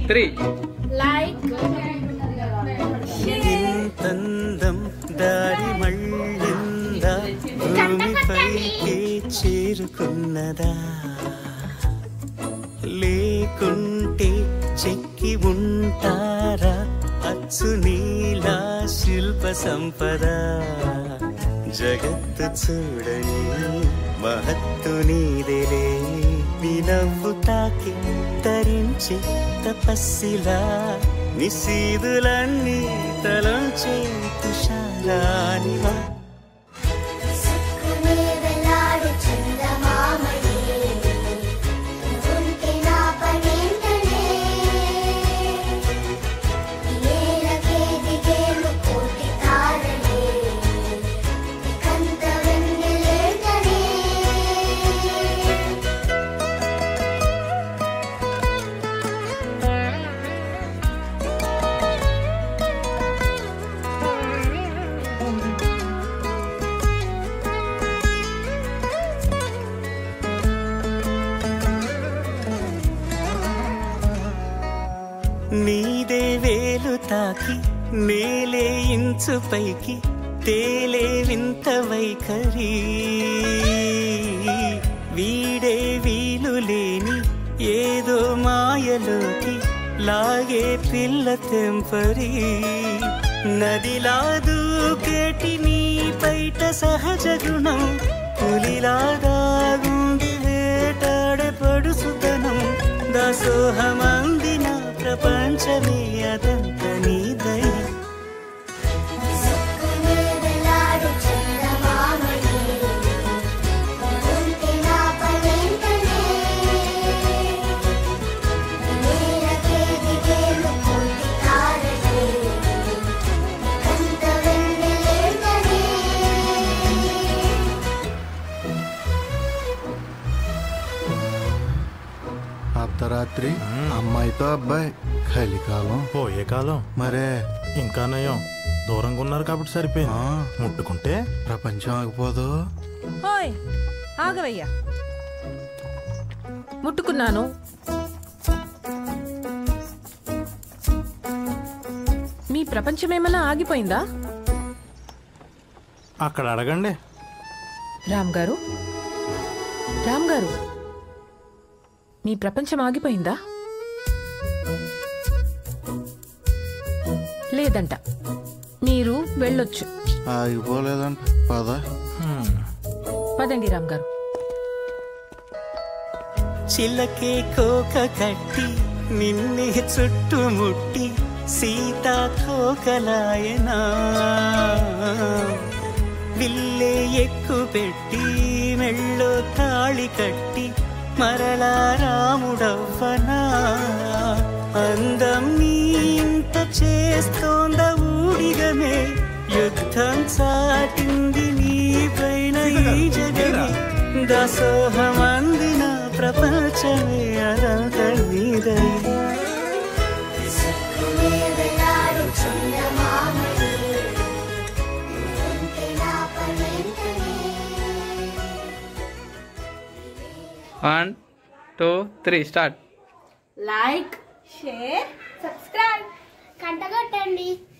Three like ఇంతందం దారి మళ్ళిందా భూమిపైకి చేరుకున్నదా లేకుంటే చెక్కి ఉంటారా అచ్చు నీలా శిల్ప సంపద జగత్తు చూడని మహత్తు నీదేలే నీ నవ్వు తాకి తరించి తపస్సిలా నిశీదులన్నీ తలంచే తుషారానివా వేలాడు చందమామయే ఉంటే నా పనేంటనే ఏలకే దిగేలు కోటి తారలే కంత వెన్నెలేటనే నీదే వేలు తాకి నేలే ఇంచు పైకి తేలే వింత వైఖరి వీడే వీలు లేని ఏదో మాయలోకి లాగే పిల్ల తెంపరి నదిలా దూకేటి నీ బయట సహజ గుణం పులిలాగా గుండి వేటాడే పడుసుతనం దాసోహమందిన ప్రపంచమే అదంత నీ దయ వేలాడు చందమామయే ఉంటే నా పనేంటనే ఏలకే దిగేలు కోటి తారలే కంత వెన్నెలేటనే అర్ధరాత్రి అమ్మాయితో అబ్బాయి కలికాలం పోయే కాలం మరే ఇంకా నయం దూరంగా ఉన్నారు కాబట్టి సరిపోయింది ఆ. ముట్టుకుంటే ప్రపంచం ఆగిపోదు ఓయ్ ఆగవయ్యా ముట్టుకున్నాను మీ ప్రపంచమేమన్నా ఆగిపోయిందా అక్కడ అడగండి రామ్ గారు రామ్ గారు మీ ప్రపంచం ఆగిపోయిందా లేదంట మీరు వెళ్ళొచ్చు ఆగిపోలేదంట పద హ్మ్. పదండి రామ్ గారు చిలకే కోక కట్టి నిన్నే చుట్టుముట్టి సీతా కోకలాయనా విల్లే ఎక్కు పెట్టి మెళ్ళో తాళి కట్టి మరలా రాముడవ్వనా అందం నీ ఇంత చేస్తోంద ఊడిగమే యుద్ధం చాటింది నీ పైన ఈ జగమే దాసోహమందిన ప్రపంచమే అదంత నీదై వేలాడు చందమామయే ఉంటే నా పనేంటనే one two three start like subscribe కంటగొట్టండి